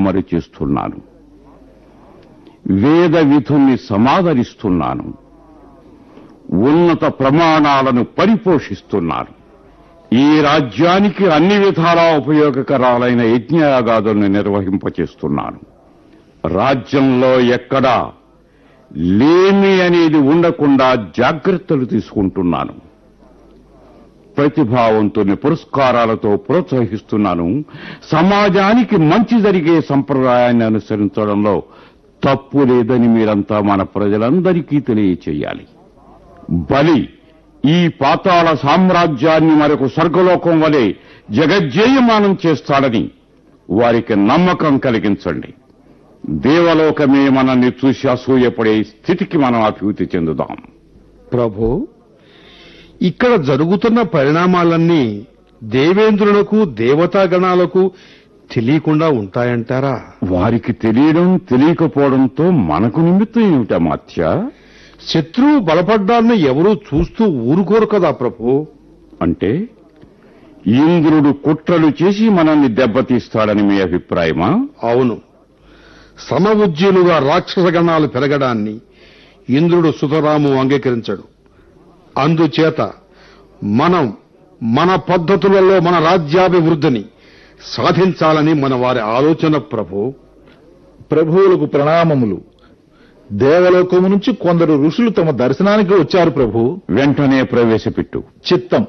అమలు చేస్తున్నాను వేద విధుల్ని సమాదరిస్తున్నాను ఉన్నత ప్రమాణాలను పరిపోషిస్తున్నాను ఈ రాజ్యానికి అన్ని విధాలా ఉపయోగకరాలైన యజ్ఞయాగాదులను నిర్వహింపచేస్తున్నాను రాజ్యంలో ఎక్కడా లేమి అనేది ఉండకుండా జాగ్రత్తలు తీసుకుంటున్నాను ప్రతిభావంతుని పురస్కారాలతో ప్రోత్సహిస్తున్నాను సమాజానికి మంచి జరిగే సంప్రదాయాన్ని అనుసరించడంలో తప్పు లేదని మీరంతా మన ప్రజలందరికీ తెలియచేయాలి బలి ఈ పాతాళ సామ్రాజ్యాన్ని మరొక స్వర్గలోకం వలె జగజ్జేయమానం చేస్తాడని వారికి నమ్మకం కలిగించండి దేవలోకమే మనల్ని చూసి అసూయపడే స్థితికి మనం అభివృద్ధి చెందుదాం ప్రభు ఇక్కడ జరుగుతున్న పరిణామాలన్నీ దేవేంద్రులకు దేవతాగణాలకు తెలియకుండా ఉంటాయంటారా వారికి తెలియడం తెలియకపోవడంతో మనకు నిమిత్తం ఏమిటా మాత్య శత్రువు బలపడ్డాన్ని ఎవరూ చూస్తూ ఊరుకోరు కదా ప్రభు అంటే ఇంద్రుడు కుట్రలు చేసి మనల్ని దెబ్బతీస్తాడని మీ అభిప్రాయమా అవును సమవుజ్జీలుగా రాక్షస గణాలు పెరగడాన్ని ఇంద్రుడు సుతరాము అంగీకరించడు అందుచేత మనం మన పద్ధతులలో మన రాజ్యాభివృద్ధిని సాధించాలని మన వారి ఆలోచన ప్రభు ప్రభువులకు ప్రణామములు దేవలోకము నుంచి కొందరు ఋషులు తమ దర్శనానికి వచ్చారు ప్రభు వెంటనే ప్రవేశపెట్టు చిత్తం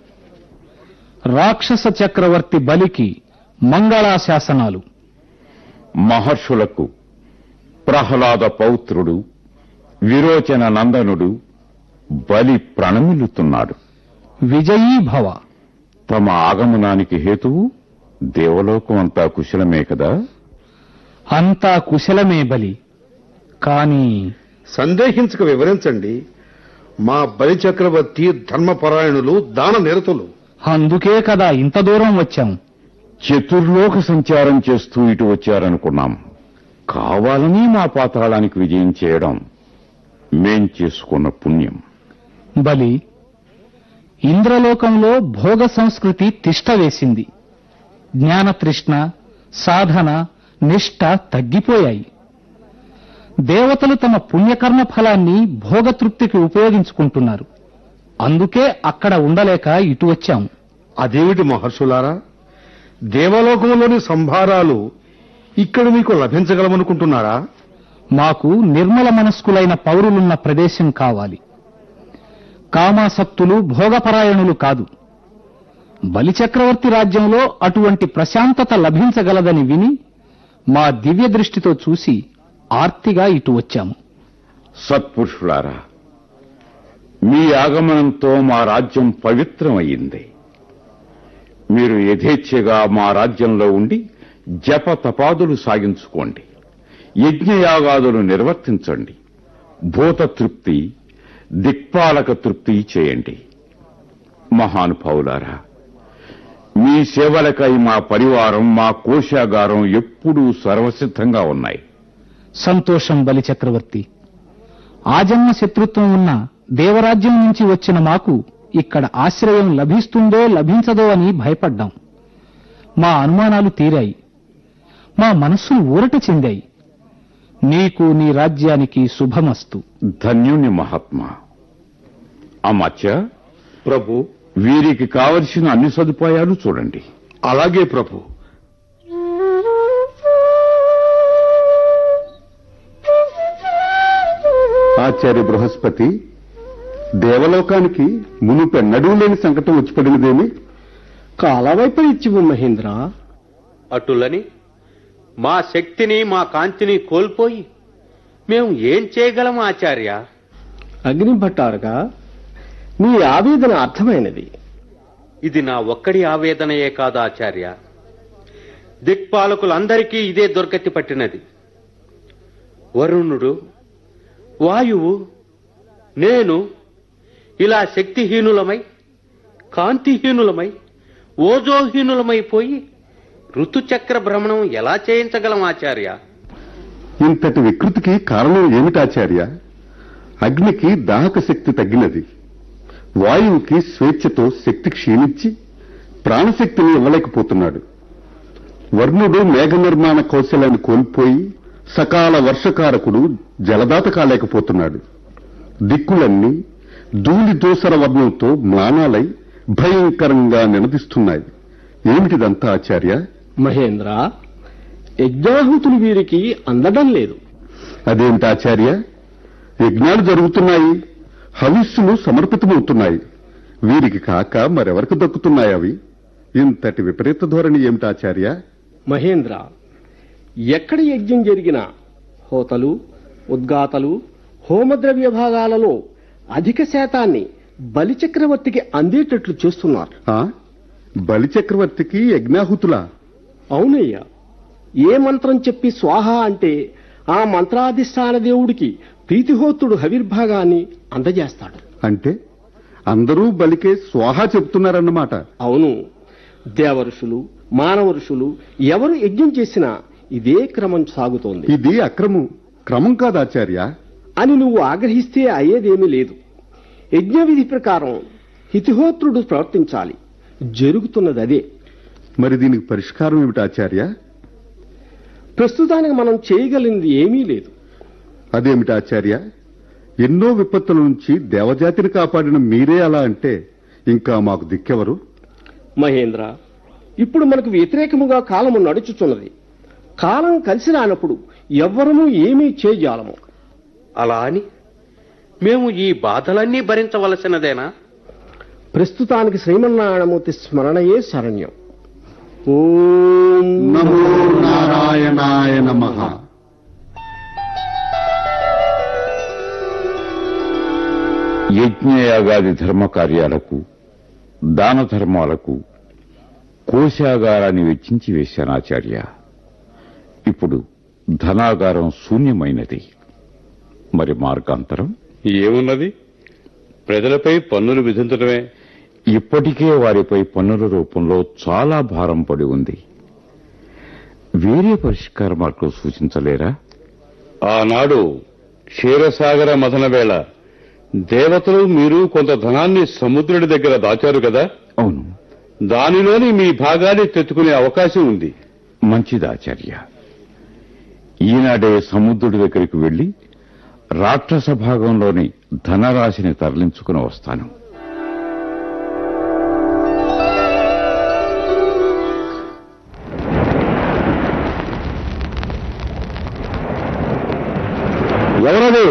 రాక్షస చక్రవర్తి బలికి మంగళాశాసనాలు మహర్షులకు ప్రహ్లాద పౌత్రుడు విరోచన నందనుడు బలి ప్రణమిల్లుతున్నాడు విజయీ భవ తమ ఆగమనానికి హేతువు దేవలోకం అంతా కుశలమే కదా అంతా కుశలమే బలి కాని సందేహించక వివరించండి మా బలి చక్రవర్తి ధర్మపరాయణులు దాన నిరతులు అందుకే కదా ఇంత దూరం వచ్చాం చతుర్లోక సంచారం చేస్తూ ఇటు వచ్చారనుకున్నాం కావాలని మా పాతాళానికి విజయం చేయడం మేం చేసుకున్న పుణ్యం బలి ఇంద్రలోకంలో భోగ సంస్కృతి తిష్ట వేసింది జ్ఞానతృష్ణ సాధన నిష్ఠ తగ్గిపోయాయి దేవతలు తమ పుణ్యకర్మ ఫలాన్ని భోగతృప్తికి ఉపయోగించుకుంటున్నారు అందుకే అక్కడ ఉండలేక ఇటు వచ్చాం అదేమిటి మహర్షులారా దేవలోకంలోని సంభారాలు ఇక్కడ మీకు లభించగలమనుకుంటున్నారా మాకు నిర్మల మనస్కులైన పౌరులున్న ప్రదేశం కావాలి కామాసక్తులు భోగపరాయణులు కాదు బలిచక్రవర్తి రాజ్యంలో అటువంటి ప్రశాంతత లభించగలదని విని మా దివ్య దృష్టితో చూసి ఆర్తిగా ఇటు వచ్చాము సత్పురుషులారా మీ ఆగమనంతో మా రాజ్యం పవిత్రమయ్యింది మీరు యథేచ్ఛగా మా రాజ్యంలో ఉండి జప తపాదులు సాగించుకోండి యజ్ఞయాగాదులు నిర్వర్తించండి భూత తృప్తి దిక్పాలక తృప్తి చేయండి మహానుభావులారా మీ సేవలకై మా పరివారం మా కోశాగారం ఎప్పుడూ సర్వసిద్ధంగా ఉన్నాయి సంతోషం బలిచక్రవర్తి ఆజన్మ శత్రుత్వం ఉన్న దేవరాజ్యం నుంచి వచ్చిన మాకు ఇక్కడ ఆశ్రయం లభిస్తుందో లభించదో అని భయపడ్డాం మా అనుమానాలు తీరాయి మా మనస్సులు ఊరట చెందాయి నీకు నీ రాజ్యానికి శుభమస్తు ధన్యుని మహాత్మా అమాత్య ప్రభు వీరికి కావలసిన అన్ని సదుపాయాలు చూడండి అలాగే ప్రభు ఆచార్య బృహస్పతి దేవలోకానికి మునుపెన్నడూ లేని సంకటం వచ్చి పడినదేమి కాలవైపరీత్యము మహేంద్ర అటులని మా శక్తిని మా కాంతిని కోల్పోయి మేము ఏం చేయగలం ఆచార్య అగ్ని భట్టారుగా నీ ఆవేదన అర్థమైనది ఇది నా ఒక్కడి ఆవేదనయే కాదు ఆచార్య దిక్పాలకులందరికీ ఇదే దుర్గతి పట్టినది వరుణుడు వాయువు నేను ఇలా శక్తిహీనులమై కాంతిహీనులమై ఓజోహీనులమైపోయి ఋతుచక్ర భ్రమణం ఎలా చేయించగలం ఆచార్య ఇంతటి వికృతికి కారణం ఏమిటాచార్య అగ్నికి దాహక శక్తి తగ్గినది వాయువుకి స్వేచ్ఛతో శక్తి క్షీణించి ప్రాణశక్తిని ఇవ్వలేకపోతున్నాడు వర్ణుడు మేఘ నిర్మాణ కౌశలాన్ని కోల్పోయి సకాల వర్షకారకుడు జలదాత కాలేకపోతున్నాడు దిక్కులన్నీ ధూళి దోసర వర్ణంతో మ్లానాలై భయంకరంగా నినదిస్తున్నాయి ఏమిటిదంతా ఆచార్య మహేంద్ర యజ్ఞాహుతులు వీరికి అందడం లేదు అదేంటి ఆచార్య యజ్ఞాలు జరుగుతున్నాయి హవిస్సులు సమర్పితమవుతున్నాయి వీరికి కాక మరెవరికి దక్కుతున్నాయి అవి ఇంతటి విపరీత ధోరణి ఏమిటి ఆచార్య మహేంద్ర ఎక్కడ యజ్ఞం జరిగినా హోతలు ఉద్గాతలు హోమద్రవ్య భాగాలలో అధిక శాతాన్ని బలిచక్రవర్తికి అందేటట్లు చేస్తున్నారు ఆ? బలిచక్రవర్తికి యజ్ఞాహుతులా అవునయ్యా ఏ మంత్రం చెప్పి స్వాహ అంటే ఆ మంత్రాధిష్టాన దేవుడికి ప్రీతిహోత్రుడు హవిర్భాగాన్ని అందజేస్తాడు అంటే అందరూ బలికే స్వాహా చెప్తున్నారన్నమాట అవును దేవఋషులు మానవ ఋషులు ఎవరు యజ్ఞం చేసినా ఇదే క్రమం సాగుతోంది ఇది అక్రమం క్రమం కాదు ఆచార్య అని నువ్వు ఆగ్రహిస్తే అయ్యేదేమీ లేదు యజ్ఞ విధి ప్రకారం హితిహోత్రుడు ప్రవర్తించాలి జరుగుతున్నది అదే మరి దీనికి పరిష్కారం ఏమిటి ఆచార్య ప్రస్తుతానికి మనం చేయగలిగింది ఏమీ లేదు అదేమిటి ఆచార్య ఎన్నో విపత్తుల నుంచి దేవజాతిని కాపాడిన మీరే అలా అంటే ఇంకా మాకు దిక్కెవరు మహేంద్ర ఇప్పుడు మనకు వ్యతిరేకముగా కాలము నడుచుచున్నది కాలం కలిసి రానప్పుడు ఎవ్వరము ఏమీ చేయజాలము అలా అని మేము ఈ బాధలన్నీ భరించవలసినదేనా ప్రస్తుతానికి శ్రీమన్నారాయణమూర్తి స్మరణయే శరణ్యం ఓం నమో నారాయణాయ నమః యజ్ఞయాగాది ధర్మ కార్యాలకు దాన ధర్మాలకు కోశాగారాన్ని వెచ్చించి వేశాను ఆచార్య ఇప్పుడు ధనాగారం శూన్యమైనది మరి మార్గాంతరం ఏమున్నది ప్రజలపై పన్నులు విధించడమే ఇప్పటికే వారిపై పన్నుల రూపంలో చాలా భారం పడి ఉంది వేరే పరిష్కార మార్గం సూచించలేరా ఆనాడు క్షీరసాగర మథన వేళ దేవతలు మీరు కొంత ధనాన్ని సముద్రుడి దగ్గర దాచారు కదా అవును దానిలోని మీ భాగాన్ని తెచ్చుకునే అవకాశం ఉంది మంచిది ఆచార్య ఈనాడే సముద్రుడి దగ్గరికి వెళ్లి రాక్షస భాగంలోని ధనరాశిని తరలించుకుని వస్తాను ఎవరది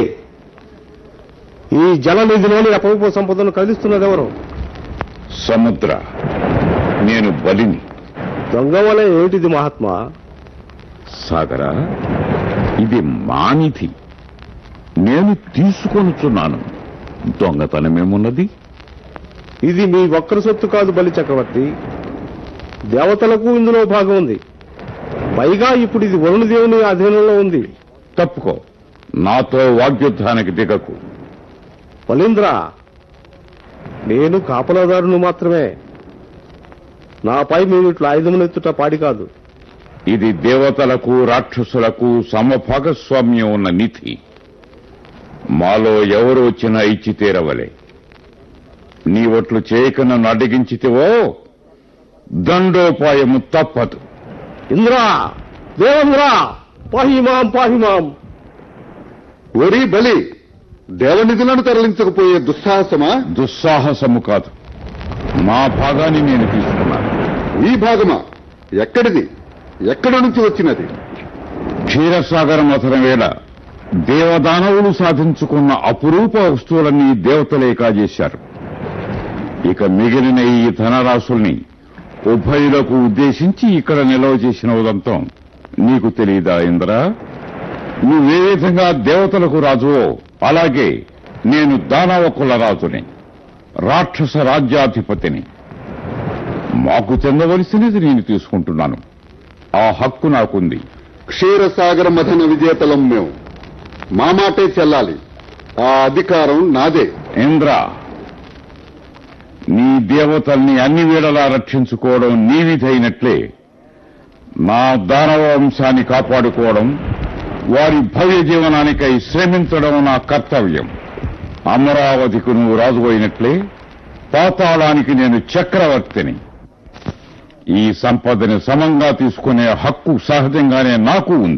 ఈ జల నిధిలోని అపవిపు సంపదను కదిలిస్తున్నది ఎవరు సముద్ర నేను బలిని దొంగ వలె ఏమిటిది మహాత్మా సాగర ఇది మానిధి నేను తీసుకొనుచున్నాను దొంగతనమేమున్నది ఇది మీ ఒక్కరి సొత్తు కాదు బలి చక్రవర్తి దేవతలకు ఇందులో భాగం ఉంది పైగా ఇప్పుడు ఇది వరుణదేవుని అధీనంలో ఉంది తప్పుకో నాతో వాగ్యుద్ధానికి దిగకు బలీంద్ర నేను కాపలాదారును మాత్రమే నాపై మీరు ఇట్లా ఆయుధమునెత్తుట పాడి కాదు ఇది దేవతలకు రాక్షసులకు సమభాగస్వామ్యం ఉన్న నిధి మాలో ఎవరు వచ్చినా ఇచ్చి తీరవలే నీ ఒట్లు చేయక నన్ను అడ్డగించితివో దండోపాయము తప్పదు ఇంద్రా దేవేంద్రా పాహిమాం పాహిమాం ఓరి బలి దేవనిధులను తరలించకపోయే దుస్సాహసమా దుస్సాహసము కాదు మా భాగాన్ని నేను తీసుకున్నాను ఈ భాగమా ఎక్కడిది ఎక్కడ నుంచి వచ్చినది క్షీరసాగర మథన వేళ దేవదానవులు సాధించుకున్న అపురూప వస్తువులన్నీ దేవతలే కాజేశారు ఇక మిగిలిన ఈ ధనరాశుల్ని ఉభయులకు ఉద్దేశించి ఇక్కడ నిల్వ చేసిన ఉదంతం నీకు తెలియదా ఇంద్ర నువ్వే విధంగా దేవతలకు రాజువో అలాగే నేను దానవ కుల రాజుని రాక్షస రాజ్యాధిపతిని మాకు చెందవలసినది నేను తీసుకుంటున్నాను ఆ హక్కు నాకుంది క్షీరసాగర మథన విజేతలం మేము మా మాటే చెల్లాలి ఆ అధికారం నాదే ఇంద్ర నీ దేవతల్ని అన్ని వేళలా రక్షించుకోవడం నీ విధైనట్లే నా దానవ వంశాన్ని కాపాడుకోవడం వారి భవ్య జీవనానికై శ్రమించడం నా కర్తవ్యం అమరావతికి నువ్వు రాజు అయినట్లే పాతాళానికి నేను చక్రవర్తిని ఈ సంపదని సమంగా తీసుకునే హక్కు సహజంగానే నాకు ఉంది